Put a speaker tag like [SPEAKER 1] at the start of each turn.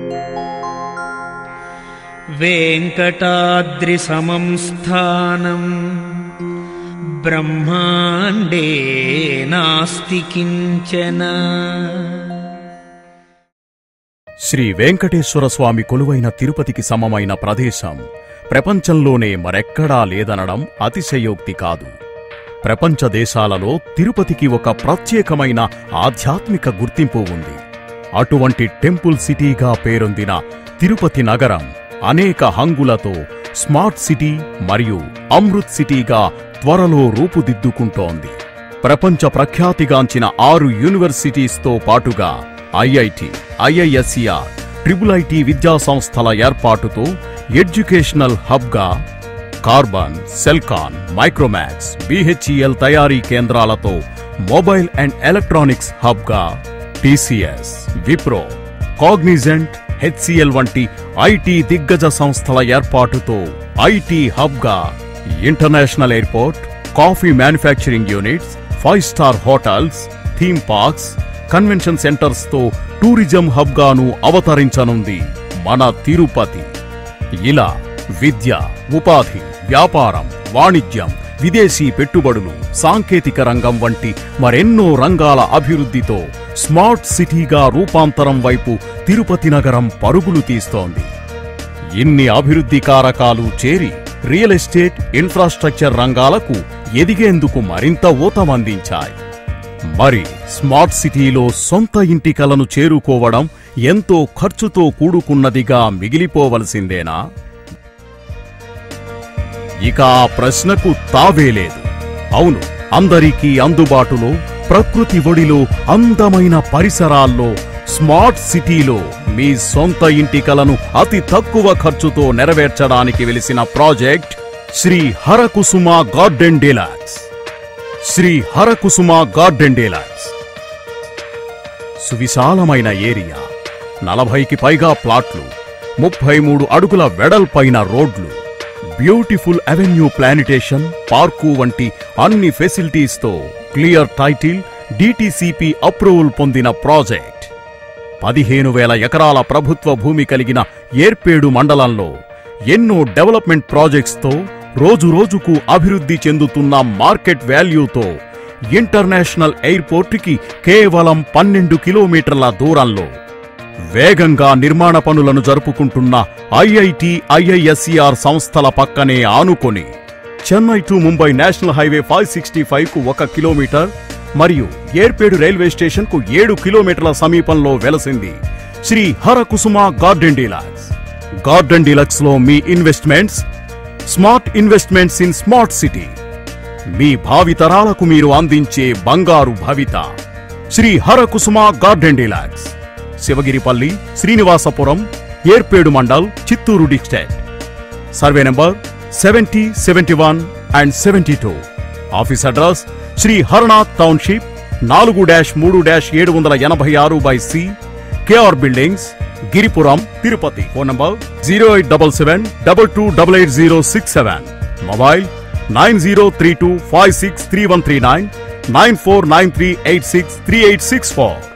[SPEAKER 1] वेङ्कटाद्रिसमं स्थानं ब्रह्माण्डे नास्ति किञ्चन
[SPEAKER 2] శ్రీ వెంకటేశ్వర స్వామి కొలువైన తిరుపతికి సమమైన ప్రదేశం ప్రపంచంలోనే మరెక్కడా లేదనడం అతిశయోక్తి కాదు ప్రపంచ దేశాలలో తిరుపతికి ఒక ప్రత్యేకమైన ఆధ్యాత్మిక గుర్తింపు ఉంది అటువంటి టెంపుల్ సిటీగా పేరొందిన తిరుపతి నగరం అనేక హంగులతో స్మార్ట్ సిటీ మరియు అమృత్ సిటీగా త్వరలో రూపుదిద్దుకుంటోంది ప్రపంచ ప్రఖ్యాతిగాంచిన ఆరు యూనివర్సిటీస్తో పాటుగా ఐఐటి ఐఐఎస్సిఆర్ ట్రిపుల్ ఐటి విద్యా సంస్థల ఏర్పాటుతో ఎడ్యుకేషనల్ హబ్గా కార్బన్ సెల్కాన్ మైక్రోమాక్స్ బిహెచ్ఈఎల్ తయారీ కేంద్రాలతో మొబైల్ అండ్ ఎలక్ట్రానిక్స్ హబ్గా టీసీఎస్ విప్రో కాగ్నిజెంట్ హెచ్సిఎల్ వంటి ఐటీ దిగ్గజ సంస్థల ఏర్పాటుతో ఐటీ హబ్గా international airport coffee manufacturing units five star hotels theme parks convention centres తో టూరిజం హబ్ గాను అవతరించనుంది మన తిరుపతి ఇలా విద్య ఉపాధి వ్యాపారం వాణిజ్యం విదేశీ పెట్టుబడులు సాంకేతిక రంగం వంటి మరెన్నో రంగాల అభివృద్ధితో స్మార్ట్ సిటీగా రూపాంతరం వైపు తిరుపతి నగరం పరుగులు తీస్తోంది ఇన్ని అభివృద్ధి కారకాలు చేరి రియల్ ఎస్టేట్ ఇన్ఫ్రాస్ట్రక్చర్ రంగాలకు ఎదిగేందుకు మరింత ఊతమందించాయి మరి స్మార్ట్ సిటీలో సొంత ఇంటి కలను చేరుకోవడం ఎంతో ఖర్చుతో కూడుకున్నదిగా మిగిలిపోవలసిందేనా ఇక ఆ ప్రశ్నకు తావే లేదు అవును అందరికీ అందుబాటులో ప్రకృతి ఒడిలో అందమైన పరిసరాల్లో స్మార్ట్ సిటీలో మీ సొంత ఇంటి కలను అతి తక్కువ ఖర్చుతో నెరవేర్చడానికి వెలిసిన project Shri Harakusuma garden deluxe Shri Harakusuma garden deluxe సువిశాలమైన ఏరియా నలభైకి పైగా ప్లాట్లు ముప్పై మూడు అడుగుల వెడల్పైన రోడ్లు బ్యూటిఫుల్ అవెన్యూ ప్లానిటేషన్ పార్కు వంటి అన్ని ఫెసిలిటీస్తో క్లియర్ టైటిల్ డిటిసిపి అప్రూవల్ పొందిన ప్రాజెక్ట్ పదిహేను వేల ఎకరాల ప్రభుత్వ భూమి కలిగిన ఏర్పేడు మండలంలో ఎన్నో డెవలప్మెంట్ ప్రాజెక్ట్స్తో రోజురోజుకు అభివృద్ధి చెందుతున్న మార్కెట్ వాల్యూతో ఇంటర్నేషనల్ ఎయిర్పోర్టుకి కేవలం పన్నెండు కిలోమీటర్ల దూరంలో వేగంగా నిర్మాణ పనులను జరుపుకుంటున్న ఐఐటి ఐఐఎస్సిఆర్ సంస్థల పక్కనే ఆనుకొని Chennai to Mumbai national highway five sixty five కు ఒక కిలోమీటర్ మరియు ఏర్పేడు రైల్వే స్టేషన్ కు ఏడు కిలోమీటర్ల సమీపంలో వెలసింది Shri Harakusuma garden deluxe garden deluxe లో మీ investments smart investments in smart city మీ భావితరాలకు మీరు అందించే బంగారు భవిత Shri Harakusuma garden deluxe Shivagiripalli Srinivasapuram Yerpedu mandal Chittoor district survey number seventy seventy one and seventy two office address Shri Haranath township నాలుగు డాష్ మూడు డాష్ ఏడు వందల ఎనభై ఆరు by C KR buildings Giripuram Tirupati phone number zero eight double seven double two double eight zero six seven mobile nine zero three two five six three one three nine nine four nine three eight six three eight six four